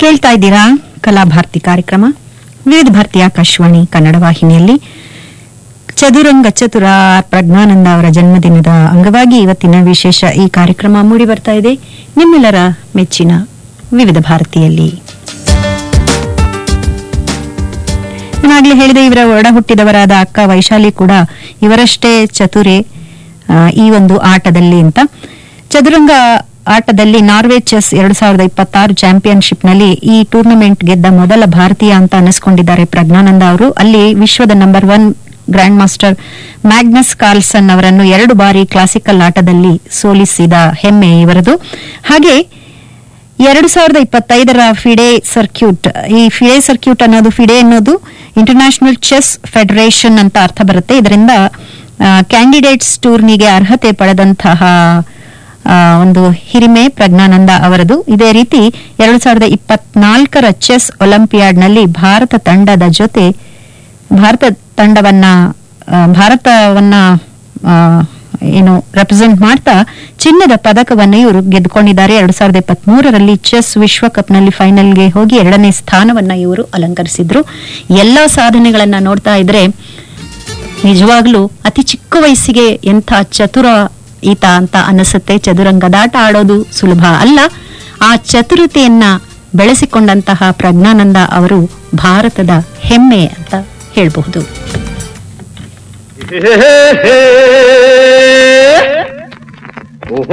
ಕೇಳ್ತಾ ಇದ್ದೀರಾ ಕಲಾಭಾರತಿ ಕಾರ್ಯಕ್ರಮ ವಿವಿಧ ಭಾರತಿ ಆಕಾಶವಾಣಿ ಕನ್ನಡ ವಾಹಿನಿಯಲ್ಲಿ ಚದುರಂಗ ಚತುರ ಪ್ರಜ್ಞಾನಂದ ಅವರ ಜನ್ಮದಿನದ ಅಂಗವಾಗಿ ಇವತ್ತಿನ ವಿಶೇಷ ಈ ಕಾರ್ಯಕ್ರಮ ಮೂಡಿ ಬರ್ತಾ ಇದೆ ನಿಮ್ಮೆಲ್ಲರ ಮೆಚ್ಚಿನ ವಿವಿಧ ಭಾರತಿಯಲ್ಲಿ ನಾನಾಗ್ಲೇ ಹೇಳಿದೆ ಇವರ ಒಡ ಹುಟ್ಟಿದವರಾದ ಅಕ್ಕ ವೈಶಾಲಿ ಕೂಡ ಇವರಷ್ಟೇ ಚತುರೆ ಆ, ಈ ಒಂದು ಆಟದಲ್ಲಿ ಅಂತ ಚದುರಂಗ ಆಟದಲ್ಲಿ ನಾರ್ವೆ ಚೆಸ್ ಎರಡ್ ಸಾವಿರದ ಇಪ್ಪತ್ತಾರು ಚಾಂಪಿಯನ್ಶಿಪ್ ನಲ್ಲಿ ಈ ಟೂರ್ನಮೆಂಟ್ ಗೆದ್ದ ಮೊದಲ ಭಾರತೀಯ ಅಂತ ಅನಿಸ್ಕೊಂಡಿದ್ದಾರೆ ಪ್ರಜ್ಞಾನಂದ ಅವರು ಅಲ್ಲಿ ವಿಶ್ವದ number one grand master Magnus Carlsen ಅವರನ್ನು ಎರಡು ಬಾರಿ ಕ್ಲಾಸಿಕಲ್ ಆಟದಲ್ಲಿ ಸೋಲಿಸಿದ ಹೆಮ್ಮೆ ಇವರದು ಹಾಗೆ ಎರಡು ಸಾವಿರದ ಇಪ್ಪತ್ತೈದರ ಫಿಡೆ ಸರ್ಕ್ಯೂಟ್ ಈ ಫಿಡೆ ಸರ್ಕ್ಯೂಟ್ ಅನ್ನೋದು ಫಿಡೆ ಅನ್ನೋದು ಇಂಟರ್ನ್ಯಾಷನಲ್ ಚೆಸ್ ಫೆಡರೇಷನ್ ಅಂತ ಅರ್ಥ ಬರುತ್ತೆ ಇದರಿಂದ ಕ್ಯಾಂಡಿಡೇಟ್ಸ್ ಟೂರ್ನಿಗೆ ಅರ್ಹತೆ ಪಡೆದಂತಹ ಆ, ಒಂದು ಹಿರಿಮೆ ಪ್ರಜ್ಞಾನಂದ ಅವರದು ಇದೇ ರೀತಿ ಎರಡು ಸಾವಿರದ ಇಪ್ಪತ್ನಾಲ್ಕರ ಚೆಸ್ ಒಲಿಂಪಿಯಾಡ್ನಲ್ಲಿ ಭಾರತ ತಂಡದ ಜೊತೆ ಭಾರತ ತಂಡವನ್ನ ಆ, ಭಾರತವನ್ನ ಆ, ಏನು ರೆಪ್ರೆಸೆಂಟ್ ಮಾಡ್ತಾ ಚಿನ್ನದ ಪದಕವನ್ನು ಇವರು ಗೆದ್ದುಕೊಂಡಿದ್ದಾರೆ ಎರಡ್ ಸಾವಿರದ ಇಪ್ಪತ್ತ್ ಮೂರರಲ್ಲಿ ಚೆಸ್ ವಿಶ್ವಕಪ್ನಲ್ಲಿ ಫೈನಲ್ಗೆ ಹೋಗಿ ಎರಡನೇ ಸ್ಥಾನವನ್ನ ಇವರು ಅಲಂಕರಿಸಿದ್ರು ಎಲ್ಲ ಸಾಧನೆಗಳನ್ನ ನೋಡ್ತಾ ಇದ್ರೆ ನಿಜವಾಗ್ಲೂ ಅತಿ ಚಿಕ್ಕ ವಯಸ್ಸಿಗೆ ಎಂಥ ಚತುರ ಈತ ಅಂತ ಅನಿಸುತ್ತೆ ಚದುರಂಗದಾಟ ಆಡೋದು ಸುಲಭ ಅಲ್ಲ ಆ ಚತುರತೆಯನ್ನ ಬೆಳೆಸಿಕೊಂಡಂತಹ ಪ್ರಜ್ಞಾನಂದ ಅವರು ಭಾರತದ ಹೆಮ್ಮೆ ಅಂತ ಹೇಳಬಹುದು ಹೇ ಹೇ ಹೇ